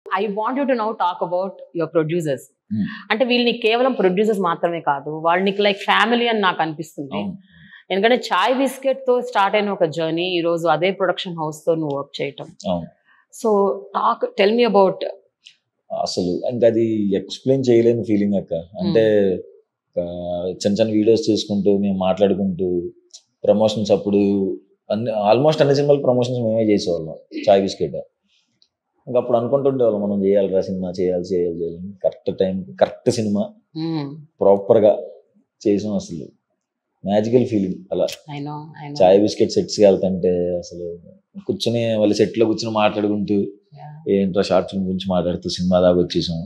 I want you to now talk about your producers Hmm. అంటే వీళ్ళని కేవలం producers మాత్రమే కాదు వాళ్ళు నీకు లైక్ ఫ్యామిలీ అని నాకు అనిపిస్తుంది అవును ఎందుకంటే చాయ్ బిస్కెట్ తో స్టార్ట్ అయిన ఒక జర్నీ ఈ రోజు అదే ప్రొడక్షన్ హౌస్ తో నువ్వు వర్క్ చేయటం అవును so talk tell me about అసలు ఇంకా అది ఎక్స్ప్లెయిన్ చేయలేని ఫీలింగ్ అక్క అంటే ఆ, చిన్న చిన్న వీడియోస్ చేసుకుంటూ మేము మాట్లాడుకుంటూ ప్రమోషన్స్ అప్పుడు అన్ని ఆల్మోస్ట్ అన్ని సినిమాలు ప్రమోషన్స్ మేమే చేసేవాళ్ళం చాయ్ బిస్కెట్ ఇంకా అప్పుడు అనుకుంటుండేవాళ్ళం మనం చేయాలిరా సినిమా చేయాలి చేయాలి చేయాలి కరెక్ట్ టైం కరెక్ట్ సినిమా ప్రాపర్గా చేసాం అసలు మ్యాజికల్ ఫీలింగ్ అలా అయినో అయినో చాయ్ బిస్కెట్ సెట్స్కి వెళ్తుంటే అసలు కూర్చొని వాళ్ళ సెట్లో కూర్చొని మాట్లాడుకుంటూ ఏంట్రా షార్ట్ ఫిల్మ్ గురించి మాట్లాడుతూ సినిమా దాకా వచ్చేసాం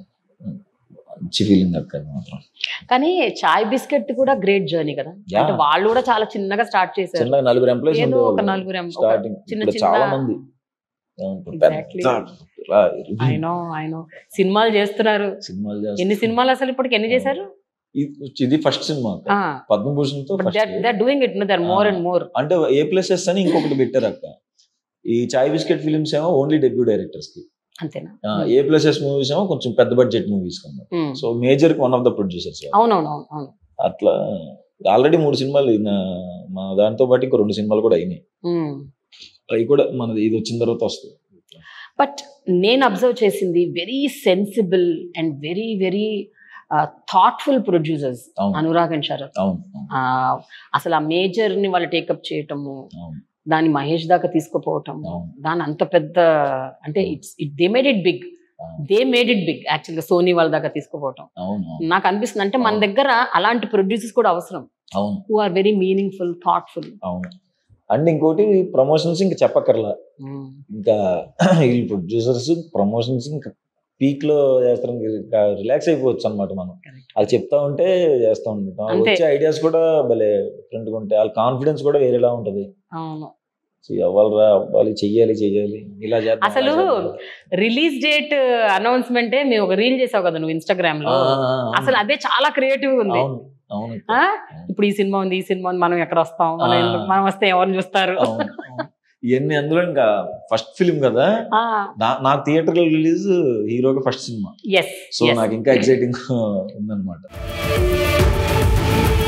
మంచి ఫీలింగ్ అక్క అది మాత్రం కానీ చాయ్ బిస్కెట్ కూడా గ్రేట్ జర్నీ కదా Yeah. అంటే వాళ్ళు కూడా చాలా చిన్నగా స్టార్ట్ చేశారు చిన్నగా నలుగురు ఎంప్లాయీస్ ఏదో ఒక ఉండేవాళ్ళు నలుగురు em- ఒక స్టార్టింగ్ చిన్న ఇప్పుడు చిన్న- చాలా మంది ఇప్పుడు Exactly. పెద్ద ఇలా ఇరుగు అయినో అయినో సినిమాలు చేస్తున్నారు సినిమాలు ఎన్ని చేస్తారు. సినిమాలు అసలు ఇప్పటికి ఎన్ని చేశారు ఇది- ఇది ఫస్ట్ సినిమా అక్క. పద్మభూషణ్ తో but first. They're doing it they're more and more అంటే ఏ ప్లేసెస్ అని ఇంకొకటి పెట్టారు అక్క ఈ చాయ్ బిస్కెట్ ఫిలిమ్స్ ఏమో ఓన్లీ డెబ్యూ డైరెక్టర్స్ కి అంతేనా ఆ, ఏ ప్లేసెస్ మూవీస్ ఏమో కొంచెం పెద్ద బడ్జెట్ మూవీస్ కన్నా Hmm. So major one of the producers అవునవును అవును అవును అట్లా ఆల్రెడీ మూడు సినిమాలు నా- మా దాంతో పాటు ఇంకో రెండు సినిమాలు కూడా అయినాయి Hmm. అవి కూడా మనది ఇది వచ్చిన తర్వాత వస్తుంది బట్ నేను అబ్జర్వ్ చేసింది very sensible and very very thoughtful producers అవును అనురాగ్ అండ్ శరత్ అవును అవును, ఆ, అసలు ఆ మేజర్ ని వాళ్ళు టేకప్ చేయటము అవును దాన్ని మహేష్ దాకా తీసుకుపోవటం అవును. దాని అంత పెద్ద అంటే it's it they made it big అవును. దే మేడ్ ఇట్ బిగ్ యాక్చువల్గా సోనీ వాళ్ళ దాకా తీసుకుపోవటం అవును అవును నాకు అనిపిస్తుంది అంటే మన దగ్గర అలాంటి ప్రొడ్యూసర్స్ కూడా అవసరం అవును who are very meaningful thoughtful అవును అండ్ ఇంకోటి ప్రమోషన్స్ ఇంకా చెప్పక్కర్లా ఇంకా వీళ్ళు ప్రొడ్యూసర్స్ ప్రమోషన్స్ ఇంకా పీక్ లో చేస్తారు ఇంకా రిలాక్స్ అయిపోవచ్చు అనమాట మనం Correct. అది చెప్తా ఉంటే చేస్తా ఉంటాం అంతే. వచ్చే ఐడియాస్ కూడా భలే డిఫరెంట్ గా ఉంటాయి వాళ్ళ కాన్ఫిడెన్స్ కూడా వేరేలా ఉంటది అవును సో అవ్వాలిరా అవ్వాలి చెయ్యాలి చెయ్యాలి ఇలా చేద్దాం అసలు అలా చేద్దాం. రిలీజ్ డేట్ అనౌన్స్మెంటే మేము ఒక రీల్ చేసావు కదా నువ్వు ఇన్స్టాగ్రామ్ ఆ, లో ఆ, ఆ, అవును. అసలు అదే చాలా క్రియేటివ్ ఉంది అవును అవును ఆ? ఇప్పుడు ఈ సినిమా ఉంది ఈ సినిమా ఉంది మనం ఎక్కడ వస్తాం మనం ఆ. ఎందుకు- మనం వస్తే ఎవరిని చూస్తారు అవును, అవును. ఇవన్నీ అందులో ఇంకా ఫస్ట్ ఫిలిం కదా నా- నాకు థియేటర్ రిలీజ్ హీరోగా ఫస్ట్ సినిమా ఎస్ సో నాకు ఇంకా ఎక్సైటింగ్ ఉందన్నమాట